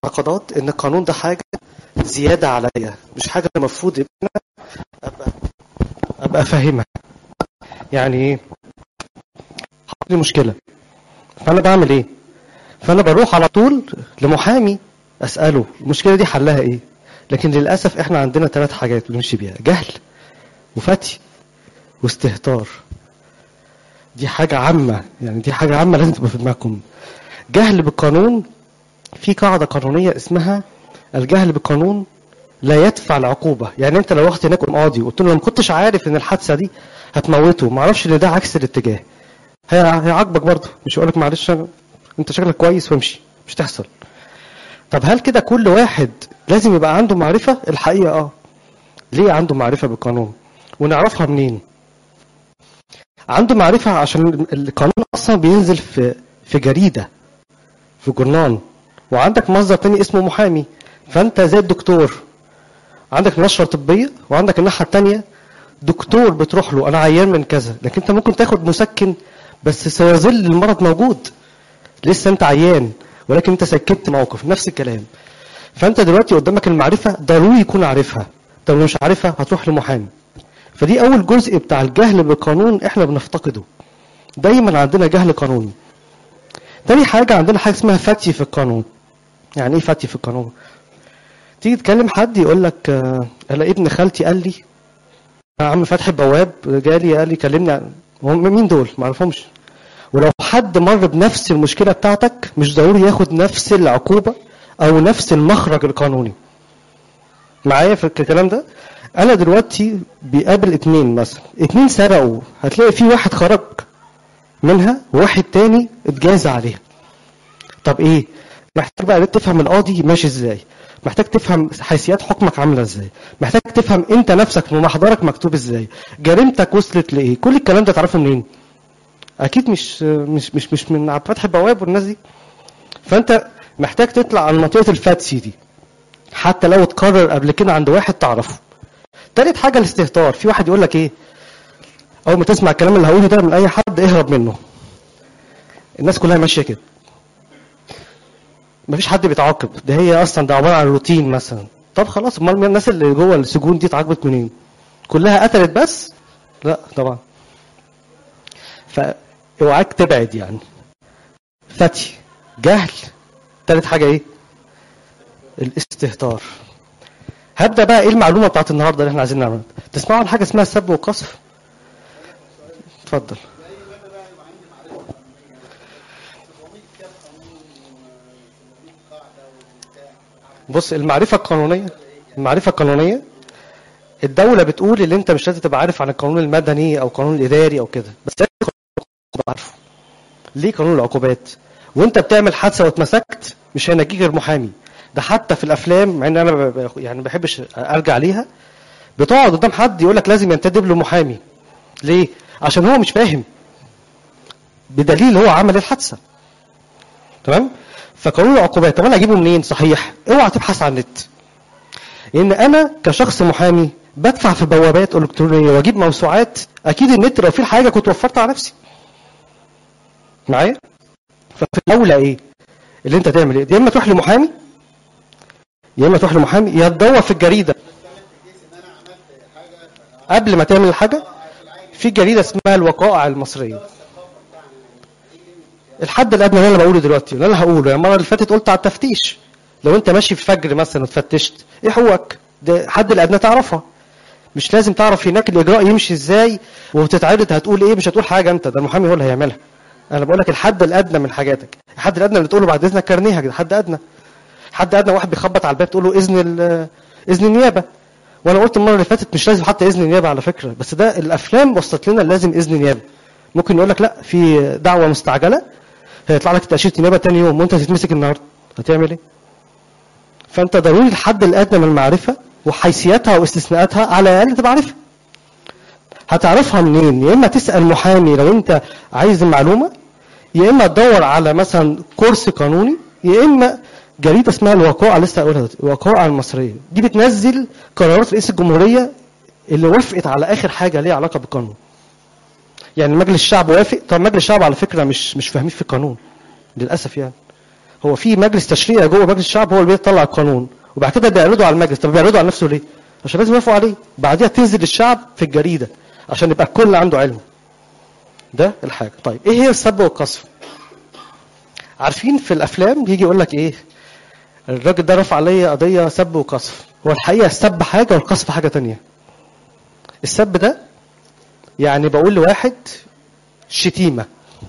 معتقدات ان القانون ده حاجه زياده عليا مش حاجه المفروض ان انا ابقى ابقى فاهمها يعني ايه حصل لي مشكله فانا بعمل ايه فانا بروح على طول لمحامي اساله المشكله دي حلها ايه لكن للاسف احنا عندنا ثلاث حاجات بنمشي بيها جهل وفتي واستهتار دي حاجة عامة يعني دي حاجة عامة لازم تبقى في دماغكم جهل بالقانون في قاعدة قانونية اسمها الجهل بالقانون لا يدفع العقوبة يعني انت لو رحت هناك قاضي وقلت له أنا ما كنتش عارف ان الحادثة دي هتموته ما اعرفش ان ده عكس الاتجاه هي- هيعاقبك برضه مش هيقول لك معلش أنا- انت شكلك كويس وامشي مش تحصل طب هل كده كل واحد لازم يبقى عنده معرفة الحقيقة اه ليه عنده معرفة بالقانون ونعرفها منين عنده معرفة عشان القانون أصلا بينزل في في جريدة في جورنال وعندك مصدر تاني اسمه محامي فأنت زي الدكتور عندك نشرة طبية وعندك الناحية التانية دكتور بتروح له أنا عيان من كذا لكن أنت ممكن تاخد مسكن بس سيظل المرض موجود لسه أنت عيان ولكن أنت سكت موقف نفس الكلام فأنت دلوقتي قدامك المعرفة ضروري يكون عارفها طب لو مش عارفها هتروح لمحامي فدي اول جزء بتاع الجهل بالقانون احنا بنفتقده دايما عندنا جهل قانوني تاني حاجة عندنا حاجة اسمها فتي في القانون يعني ايه فتي في القانون تيجي تكلم حد يقول لك آه، انا ابن خالتي قال لي يا عم فتحي بواب جالي قال لي كلمني عن- هم مين دول ما اعرفهمش ولو حد مر بنفس المشكلة بتاعتك مش ضروري ياخد نفس العقوبة او نفس المخرج القانوني معايا في الكلام ده انا دلوقتي بيقابل اتنين مثلا اتنين سرقوا هتلاقي في واحد خرج منها وواحد تاني اتجاز عليها طب ايه محتاج بقى تفهم القاضي ماشي ازاي محتاج تفهم حيثيات حكمك عامله ازاي محتاج تفهم انت نفسك في محضرك مكتوب ازاي جريمتك وصلت لايه كل الكلام ده تعرفه منين اكيد مش مش مش مش من عبد الفتح بواب والناس دي فانت محتاج تطلع عن منطقه الفاتسي دي حتى لو اتكرر قبل كده عند واحد تعرفه تالت حاجه الاستهتار في واحد يقول لك ايه اول ما تسمع الكلام اللي هقوله ده من اي حد اهرب منه الناس كلها ماشيه كده مفيش حد بيتعاقب ده هي اصلا ده عباره عن روتين مثلا طب خلاص امال الناس اللي جوه السجون دي اتعاقبت منين كلها قتلت بس لا طبعا فاوعاك تبعد يعني فتي جهل تالت حاجه ايه الاستهتار هبدا بقى ايه المعلومه بتاعت النهارده اللي احنا عايزين نعملها تسمعوا عن حاجه اسمها السب والقذف اتفضل بص المعرفه القانونيه المعرفه القانونيه الدوله بتقول ان انت مش لازم تبقى عارف عن القانون المدني او القانون الاداري او كده بس لازم تبقى عارفه ليه قانون العقوبات وانت بتعمل حادثه واتمسكت مش هينجيك غير محامي ده حتى في الافلام مع ان انا ب- ب- يعني ما بحبش ارجع ليها بتقعد قدام حد يقول لك لازم ينتدب له محامي ليه عشان هو مش فاهم بدليل هو عمل الحادثه تمام فقانون العقوبات طب انا اجيبه منين صحيح اوعى تبحث عن النت لان انا كشخص محامي بدفع في بوابات الكترونيه واجيب موسوعات اكيد النت لو فيه حاجه كنت وفرت على نفسي معايا ففي الاولى ايه اللي انت تعمل ايه يا اما تروح لمحامي يا اما تروح لمحامي يا تدور في الجريده قبل ما تعمل الحاجه في جريده اسمها الوقائع المصريه الحد الادنى اللي انا بقوله دلوقتي اللي انا هقوله يعني المره اللي فاتت قلت على التفتيش لو انت ماشي في فجر مثلا واتفتشت ايه حقوقك ده الحد الادنى تعرفها مش لازم تعرف هناك الاجراء يمشي ازاي وبتتعرض هتقول ايه مش هتقول حاجه انت ده المحامي هو اللي هيعملها انا بقول لك الحد الادنى من حاجاتك الحد الادنى اللي تقوله بعد اذنك كارنيها كده حد ادنى حد ادنى واحد بيخبط على الباب تقول له اذن ال- اذن النيابه وانا قلت المره اللي فاتت مش لازم حتى اذن النيابه على فكره بس ده الافلام وصلت لنا لازم اذن نيابه ممكن يقول لك لا في دعوه مستعجله هيطلع لك تاشيره نيابه تاني يوم وانت هتتمسك النهارده هتعمل ايه فانت ضروري الحد الادنى من المعرفه وحيثياتها واستثناءاتها على الاقل تبقى عارفها هتعرفها منين يا اما تسال محامي لو انت عايز المعلومه يا اما تدور على مثلا كورس قانوني يا اما جريده اسمها الوقائع لسه هقولها دلوقتي، الوقائع المصريه دي بتنزل قرارات رئيس الجمهوريه اللي وافقت على اخر حاجه ليها علاقه بالقانون يعني مجلس الشعب وافق طب مجلس الشعب على فكره مش مش فاهمين في القانون للاسف يعني هو في مجلس تشريع جوه مجلس الشعب هو اللي بيطلع القانون وبعد كده بيعرضوا على المجلس طب بيعرضوا على نفسه ليه عشان لازم يوافقوا عليه بعديها تنزل الشعب في الجريده عشان يبقى الكل عنده علم ده الحاجه طيب ايه هي السب والقذف عارفين في الافلام يجي يقول لك ايه الراجل ده رفع عليا قضيه سب وقذف هو الحقيقه السب حاجه والقذف حاجه تانية السب ده يعني بقول لواحد شتيمه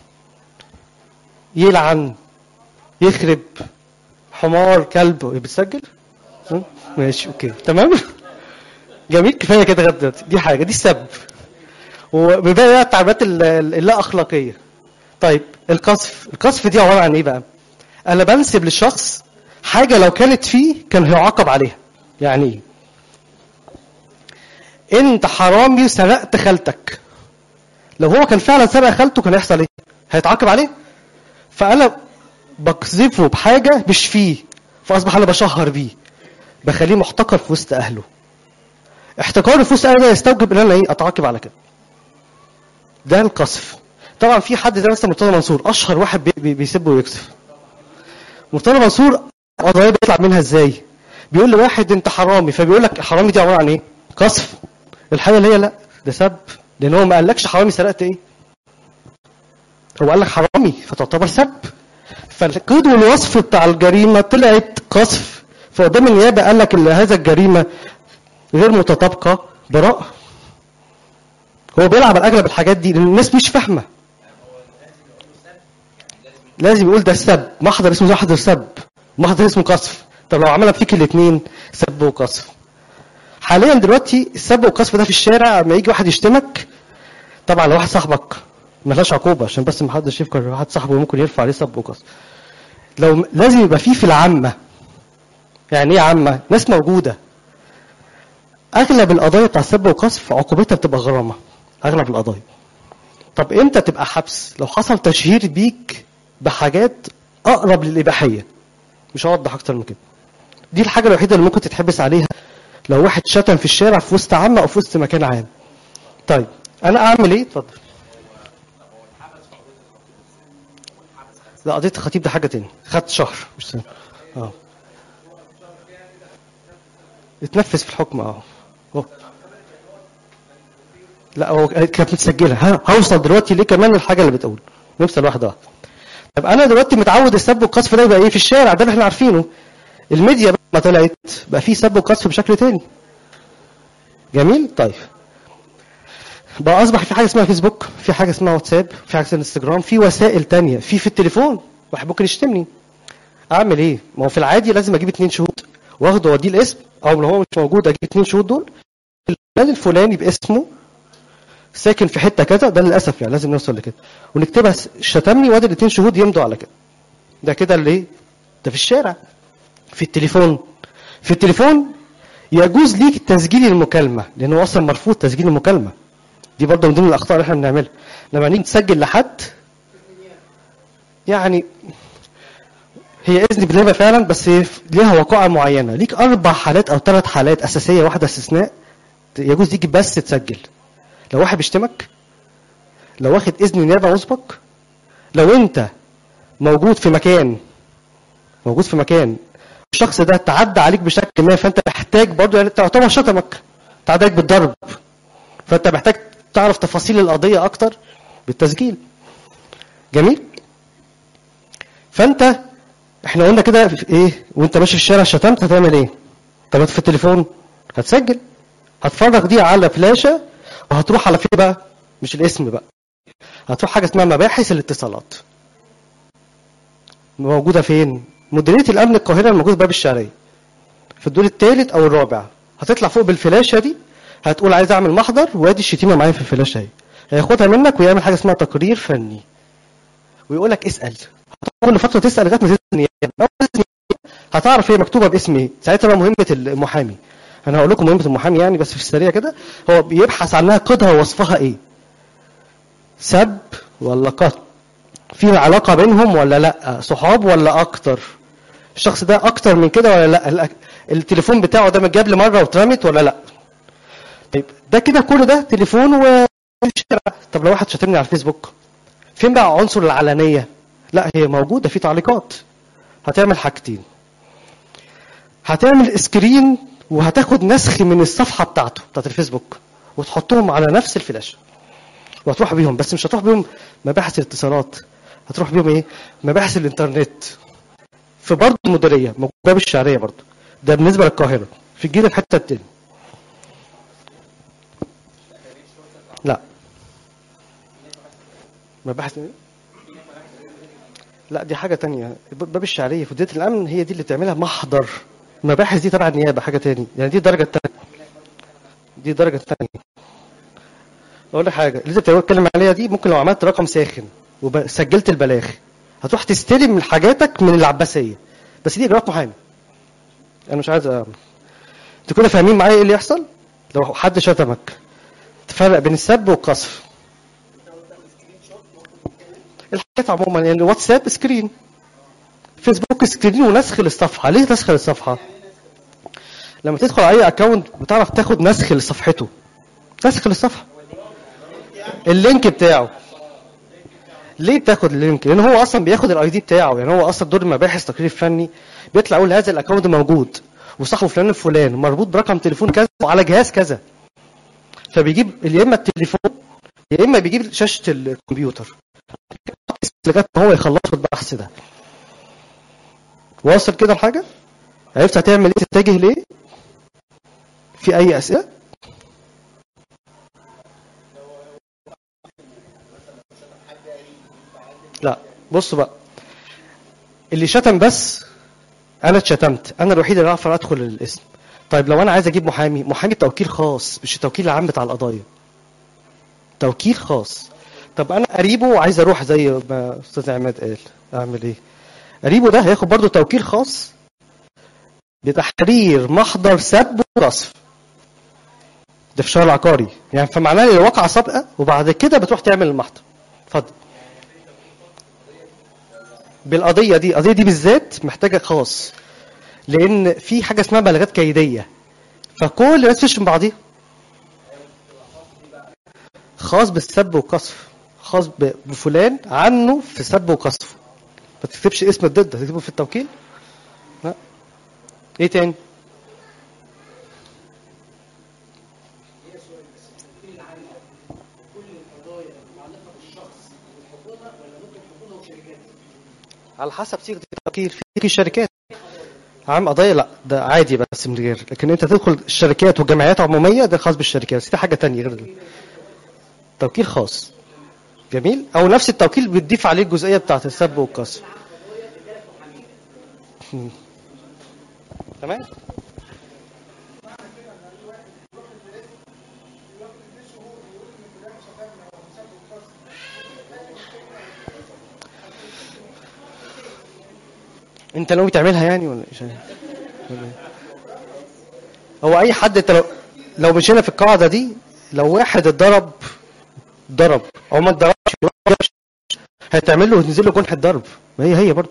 يلعن يخرب حمار كلب بتسجل م? ماشي اوكي تمام جميل كفايه كده لغايه دلوقتي دي حاجه دي السب وبيبقى بقى التعبيرات ال- ال- اللا اخلاقيه طيب القذف القذف دي عباره عن ايه بقى انا بنسب للشخص حاجه لو كانت فيه كان هيعاقب عليها يعني ايه انت حرامي وسرقت خالتك لو هو كان فعلا سرق خالته كان هيحصل ايه هيتعاقب عليه فانا بقذفه بحاجه مش فيه فاصبح انا بشهر بيه بخليه محتقر في وسط اهله احتقاري في وسط اهله ده يستوجب ان انا ايه اتعاقب على كده ده القذف طبعا في حد زي مثلا مرتضى منصور اشهر واحد بي بي بيسب ويكسف مرتضى منصور قضايا بيطلع منها ازاي بيقول لواحد انت حرامي فبيقول لك حرامي دي عباره عن ايه قذف الحقيقه اللي هي لا ده سب لان هو ما قالكش حرامي سرقت ايه هو قال لك حرامي فتعتبر سب فالقيد والوصف بتاع الجريمه طلعت قذف فقدام النيابه قال لك ان هذا الجريمه غير متطابقه براءه هو بيلعب على اغلب الحاجات دي لان الناس مش فاهمه لازم يقول ده السب محضر اسمه محضر سب محضر اسمه قذف طب لو عملها فيك الاثنين سب وقذف حاليا دلوقتي السب والقذف ده في الشارع لما يجي واحد يشتمك طبعا لو واحد صاحبك ملهاش عقوبه عشان بس ما حدش يفكر واحد صاحبه ممكن يرفع عليه سب وقذف لو لازم يبقى فيه في العامه يعني ايه عامه ناس موجوده اغلب القضايا بتاع السب والقذف عقوبتها بتبقى غرامه اغلب القضايا طب امتى تبقى حبس لو حصل تشهير بيك بحاجات اقرب للاباحيه مش هوضح اكتر من كده دي الحاجه الوحيده اللي ممكن تتحبس عليها لو واحد شتم في الشارع في وسط عامه او في وسط مكان عام طيب انا اعمل ايه اتفضل لا قضيه الخطيب ده حاجه تاني خدت شهر مش سنه اه اتنفذ في الحكم اه أوه. لا هو كانت متسجله ها هوصل دلوقتي ليه كمان الحاجه اللي بتقول نوصل واحده واحده طب انا دلوقتي متعود السب والقذف ده يبقى ايه في الشارع ده اللي احنا عارفينه الميديا بقى ما طلعت بقى في سب وقذف بشكل تاني جميل طيب بقى اصبح في حاجه اسمها فيسبوك في حاجه اسمها واتساب في حاجه اسمها انستجرام في وسائل تانية في في التليفون واحد ممكن يشتمني اعمل ايه ما هو في العادي لازم اجيب اتنين شهود واخده واديه الاسم او لو هو مش موجود اجيب اتنين شهود دول الفلان الفلاني باسمه ساكن في حته كذا ده للاسف يعني لازم نوصل لكده ونكتبها س- شتمني وادي الاثنين شهود يمضوا على كده ده كده اللي إيه؟ ده في الشارع في التليفون في التليفون يجوز ليك تسجيل المكالمه لان هو اصلا مرفوض تسجيل المكالمه دي برضه من ضمن الاخطاء اللي احنا بنعملها لما نيجي تسجل لحد يعني هي اذن بالنيابه فعلا بس ليها وقائع معينه ليك اربع حالات او ثلاث حالات اساسيه واحده استثناء يجوز ليك بس تسجل لو واحد بيشتمك لو واخد اذن نيابه مسبق لو انت موجود في مكان موجود في مكان الشخص ده تعدى عليك بشكل ما فانت محتاج برضه يعني تعتبر شتمك تعدى عليك بالضرب فانت محتاج تعرف تفاصيل القضيه اكتر بالتسجيل جميل فانت احنا قلنا كده في ايه وانت ماشي في الشارع شتمت هتعمل ايه طب انت في التليفون هتسجل هتفرغ دي على فلاشه وهتروح على فين بقى مش الاسم بقى هتروح حاجه اسمها مباحث الاتصالات موجوده فين مديريه الامن القاهره الموجوده في باب الشعريه في الدور الثالث او الرابع هتطلع فوق بالفلاشه دي هتقول عايز اعمل محضر وادي الشتيمه معايا في الفلاشه اهي هياخدها منك ويعمل حاجه اسمها تقرير فني ويقول لك اسال كل فتره تسال لغايه ما تسال النيابه أول ما تسأل النيابة هتعرف هي مكتوبه باسم ايه ساعتها بقى مهمه المحامي انا هقول لكم مهمه المحامي يعني بس في السريع كده هو بيبحث عنها قيدها ووصفها ايه سب ولا قتل في علاقه بينهم ولا لا صحاب ولا اكتر الشخص ده اكتر من كده ولا لا ال- التليفون بتاعه ده متجاب لي مره واترمت ولا لا طيب ده كده كل ده تليفون و طب لو واحد شتمني على الفيسبوك فين بقى عنصر العلنيه لا هي موجوده في تعليقات هتعمل حاجتين هتعمل سكرين وهتاخد نسخ من الصفحه بتاعته بتاعت الفيسبوك وتحطهم على نفس الفلاشه وهتروح بيهم بس مش هتروح بيهم مباحث الاتصالات هتروح بيهم ايه مباحث الانترنت في برضه المديريه موجوده باب الشعريه برضه ده بالنسبه للقاهره في الجيزه الحته التاني لا مباحث ايه لا دي حاجه تانية باب الشعريه في وزاره الامن هي دي اللي بتعملها محضر المباحث دي تبع النيابه حاجه تاني يعني دي الدرجه التانية دي الدرجه التانية اقول لك حاجه اللي انت بتتكلم عليها دي ممكن لو عملت رقم ساخن وسجلت البلاغ هتروح تستلم من حاجاتك من العباسيه بس دي اجراءات محامي انا مش عايز أ... انتوا كده فاهمين معايا ايه اللي يحصل لو حد شتمك تفرق بين السب والقذف الحاجات عموما يعني واتساب سكرين فيسبوك سكرين ونسخ للصفحه ليه نسخ للصفحه لما تدخل على اي اكونت بتعرف تاخد نسخ لصفحته نسخ للصفحه اللينك بتاعه ليه بتاخد اللينك؟ لان هو اصلا بياخد الاي دي بتاعه يعني هو اصلا دور المباحث تقرير فني بيطلع يقول هذا الاكونت موجود وصاحبه فلان الفلان مربوط برقم تليفون كذا وعلى جهاز كذا فبيجيب يا اما التليفون يا اما بيجيب شاشه الكمبيوتر لغايه ما هو يخلص البحث ده واصل كده الحاجه عرفت هتعمل ايه تتجه ليه في اي اسئله لا بص بقى اللي شتم بس انا اتشتمت انا الوحيد اللي اعرف ادخل الاسم طيب لو انا عايز اجيب محامي محامي توكيل خاص مش التوكيل العام بتاع القضايا توكيل خاص طب انا قريبه وعايز اروح زي ما استاذ عماد قال اعمل ايه قريبه ده هياخد برضه توكيل خاص بتحرير محضر سب وقصف ده في الشهر العقاري يعني فمعناه الواقعة سابقة وبعد كده بتروح تعمل المحضر اتفضل بالقضية دي القضية دي بالذات محتاجة خاص لأن في حاجة اسمها بلاغات كيدية فكل الناس تشتم بعضيها خاص بالسب والقذف خاص ب- بفلان عنه في سب وقذف ما تكتبش اسم الضد هتكتبه في التوكيل لا ايه تاني على حسب صيغه التوكيل في شركات عام قضايا لا ده عادي بس من غير لكن انت تدخل الشركات والجمعيات عموميه ده خاص بالشركات بس دي حاجه تانية غير ده توكيل خاص جميل او نفس التوكيل بتضيف عليه الجزئيه بتاعت السب والقذف مم. تمام انت ناوي تعملها يعني ولا ايش ولا إيه؟ هو اي حد انت لو لو مشينا في القاعده دي لو واحد اتضرب ضرب او ما اتضربش هتعمل له تنزل له جنح الضرب ما هي هي برضه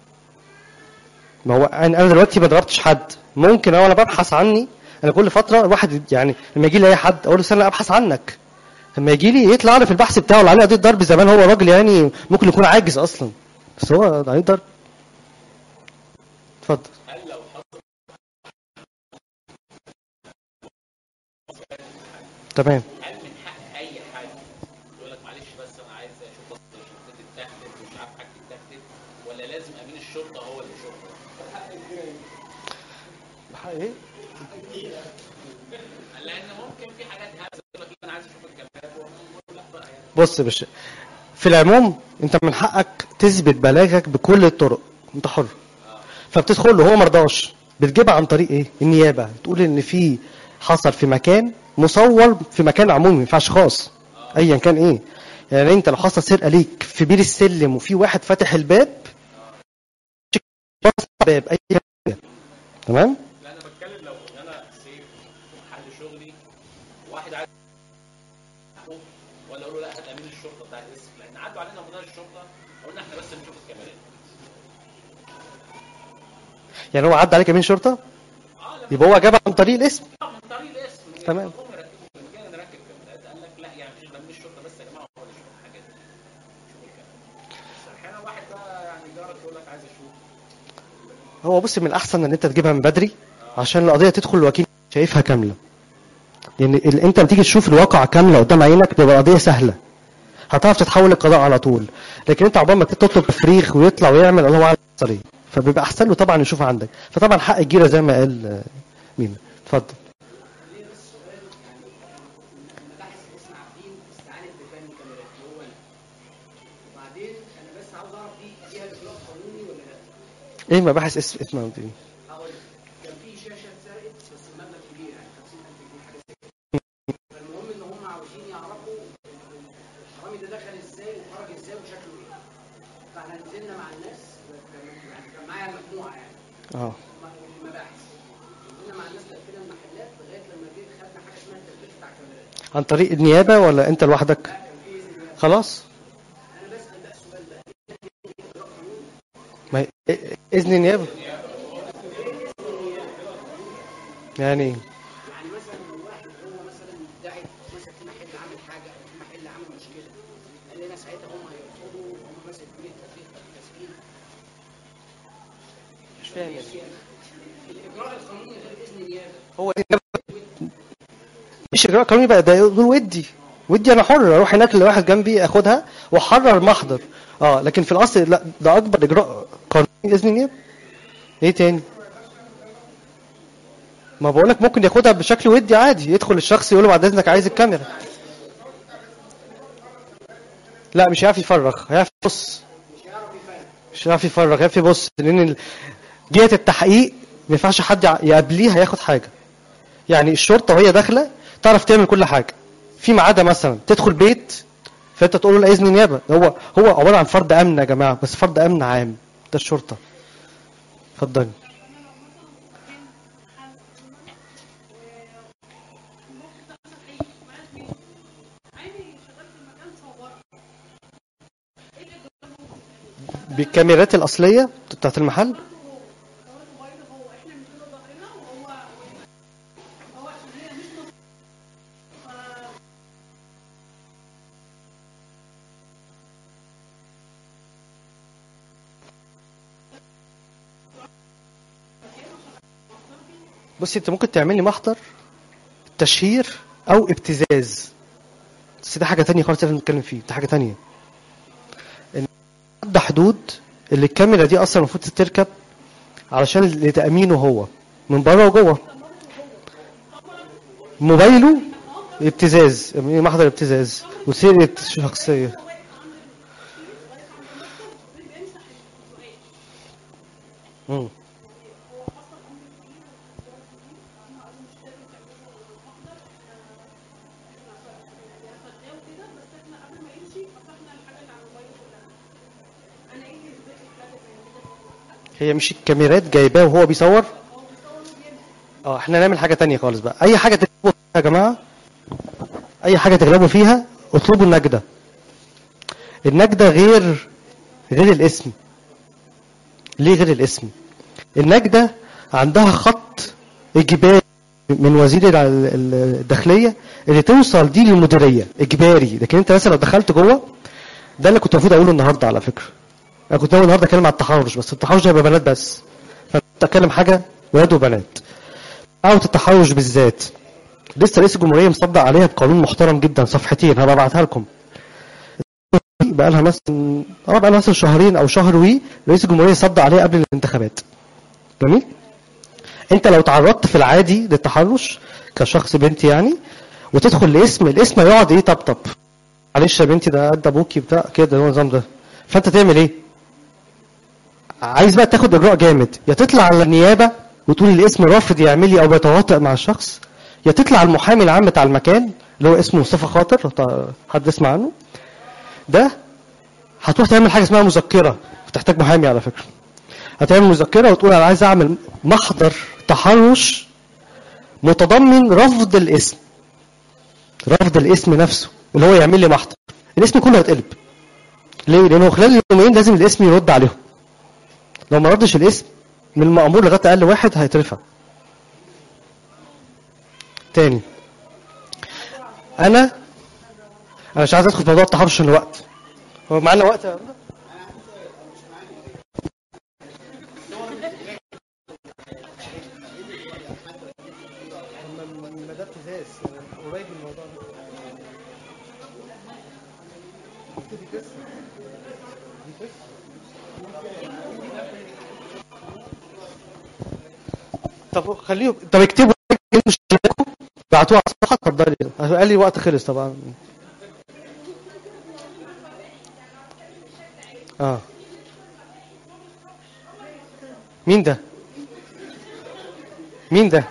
ما هو انا أنا دلوقتي ما ضربتش حد ممكن انا ببحث عني انا كل فتره واحد يعني لما يجي لي اي حد اقول له استنى ابحث عنك لما يجي لي يطلع لي في البحث بتاعه اللي عليه قضيه ضرب زمان هو راجل يعني ممكن يكون عاجز اصلا بس هو عليه ضرب اتفضل تمام هل من حق اي حد يقول لك معلش بس انا عايز اشوف بس شرطتي اتاخدت مش عارف حاجتي اتاخدت ولا لازم امين الشرطه هو اللي يشوفها؟ ايه لان ممكن في حاجات هبزه يقول لك انا عايز اشوف الكاميرات ولا بقى يعني بص يا باشا في العموم انت من حقك تثبت بلاغك بكل الطرق انت حر فبتدخل له هو مرضاش بتجيبها عن طريق ايه النيابه تقول ان في حصل في مكان مصور في مكان عمومي ما ينفعش خاص ايا كان ايه يعني انت لو حصل سرقه ليك في بير السلم وفي واحد فاتح الباب باب اي حاجه تمام لا انا بتكلم لو ان انا سيف في محل شغلي واحد عايز ولا اقول له لا هات امين الشرطه بتاع الاسم لان عدوا علينا مدير الشرطه قلنا احنا بس نشوف الكاميرات يعني هو عدى عليك امين شرطه اه لما يبقى هو جابها عن طريق الاسم من طريق الاسم تمام. هم يركبوا من جاي نركب كاميرات قال لك لا يعني مفيش امين الشرطه بس يا جماعه هو اللي يشوف الحاجات دي شوف الكاميرات بس احيانا واحد بقى يعني جارك يقول لك عايز اشوف هو بص من الاحسن ان انت تجيبها من بدري عشان القضيه تدخل الوكيل شايفها كامله لان ال... انت لما تيجي تشوف الواقع كامله قدام عينك تبقى القضيه سهله هتعرف تتحول للقضاء على طول لكن انت عقبال ما تطلب تفريغ ويطلع ويعمل الله اعلم يحصل ايه فبيبقى احسن له طبعا يشوف عندك فطبعا حق الجيره زي ما قال آه، مين اتفضل مباحث اسم عارفين استعانت بفني كاميرات هو انا وبعدين انا بس عاوز اعرف دي فيها اجراء قانوني ولا لا ايه مباحث اسم اسمها ايه هقول لك. كان في شاشه اتسرقت بس المبلغ كبير يعني 50000 جنيه حاجه زي كده فالمهم ان هم عاوزين يعرفوا الحرامي ده دخل ازاي وخرج ازاي وشكله ايه فاحنا نزلنا مع الناس كان- يعني كان معايا مجموعه يعني اه م- المباحث نزلنا مع الناس لفينا المحلات لغايه لما جيت خدنا حاجه اسمها التركيز بتاع الكاميرات عن طريق النيابه ولا انت لوحدك كان في اذن الله. خلاص انا بسال بقى السؤال ده اجراء قانوني ما هي- اذن النيابه يعني ايه يعني مثلا لو واحد هو مثلا مدعي مثلا في محل عامل حاجه او في محل عامل مشكله قال لنا ساعتها هم هيرفضوا هم مثلا يقولوا التفريق او التسجيل مش فاهم الاجراء القانوني غير اذن النيابه هو مش اجراء قانوني بقى ده يقول ودي ودي انا حر اروح هناك لواحد جنبي اخدها واحرر محضر اه لكن في الاصل لا ده اكبر اجراء قانوني باذن النيابه ايه تاني ما بقولك ممكن ياخدها بشكل ودي عادي يدخل الشخص يقول له بعد اذنك عايز الكاميرا لا مش هيعرف يفرغ هيعرف يبص مش هيعرف يفرغ هيعرف يبص لان ال- جهه التحقيق ما ينفعش حد يع- يقابليه هياخد حاجه يعني الشرطه وهي داخله تعرف تعمل كل حاجه فيما عدا مثلا تدخل بيت فانت تقول له لا اذن نيابه هو هو عباره عن فرد امن يا جماعه بس فرد امن عام ده الشرطه اتفضلي بالكاميرات الاصليه بتاعت المحل بصي انت ممكن تعملي محضر تشهير او ابتزاز بس ده حاجه تانية خالص لازم نتكلم فيه ده حاجه تانية ان حد حدود اللي الكاميرا دي اصلا المفروض تركب علشان لتامينه هو من بره وجوه موبايله ابتزاز يعني محضر ابتزاز وسرقه شخصيه مم. هي مش الكاميرات جايباه وهو بيصور اه احنا نعمل حاجه تانية خالص بقى اي حاجه تغلبوا فيها يا جماعه اي حاجه تغلبوا فيها اطلبوا النجده النجده غير غير الاسم ليه غير الاسم النجده عندها خط اجباري من وزير الع- ال- الداخليه اللي توصل دي للمديريه اجباري لكن انت مثلا لو دخلت جوه ده اللي كنت المفروض اقوله النهارده على فكره انا كنت ناوي النهارده اتكلم على التحرش بس التحرش هيبقى بنات بس فكنت اتكلم حاجه ولاد وبنات دعوه التحرش بالذات لسه رئيس الجمهوريه مصدق عليها بقانون محترم جدا صفحتين هبقى ابعتها لكم بقى لها مثلا اه بقى لها مثلا شهرين او شهر وي رئيس الجمهوريه صدق عليها قبل الانتخابات جميل انت لو تعرضت في العادي للتحرش كشخص بنتي يعني وتدخل لاسم الاسم هيقعد ايه طبطب معلش يا بنتي ده قد ابوكي بتاع كده هو النظام ده فانت تعمل ايه عايز بقى تاخد اجراء جامد يا تطلع على النيابه وتقول الاسم رافض يعملي او بيتواطئ مع الشخص يا تطلع على المحامي العام بتاع المكان اللي هو اسمه مصطفى خاطر طا- حد يسمع عنه ده هتروح تعمل حاجه اسمها مذكره بتحتاج محامي على فكره هتعمل مذكره وتقول انا عايز اعمل محضر تحرش متضمن رفض الاسم رفض الاسم نفسه اللي هو يعمل لي محضر الاسم كله هيتقلب ليه؟ لانه خلال اليومين لازم الاسم يرد عليهم لو ما ردش الاسم من المأمور لغايه اقل واحد هيترفع تاني انا انا مش عايز ادخل في موضوع التحرش عشان الوقت هو معانا وقت يا رضا؟ اساس قريب من الموضوع ده طب خليه طب اكتبوا انتوا اشتراكوا بعتوها على الصفحه اتفضلي قال لي وقت خلص طبعا اه مين ده مين ده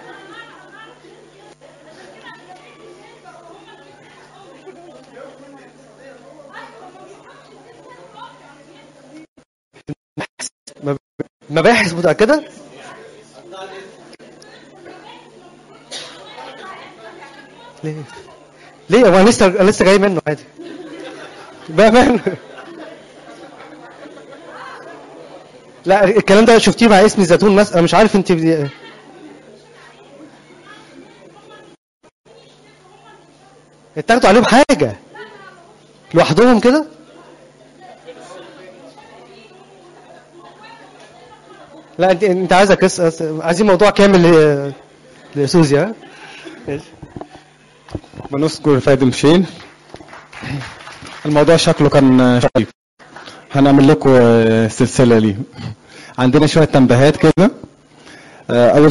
مب- مباحث متأكدة ليه ليه هو أنا لسه أنا لسه جاي منه عادي بأمان لا الكلام ده شفتيه مع اسم زيتون مثلا مش عارف انت بدي... اتاخدوا عليهم حاجة لوحدهم كده لا انت انت عايزه قصه عايزين موضوع كامل ل- لسوزي ها ماشي. بنذكر فادي مشين الموضوع شكله كان شيق هنعمل لكم سلسلة ليه عندنا شوية تنبيهات كده آه، أول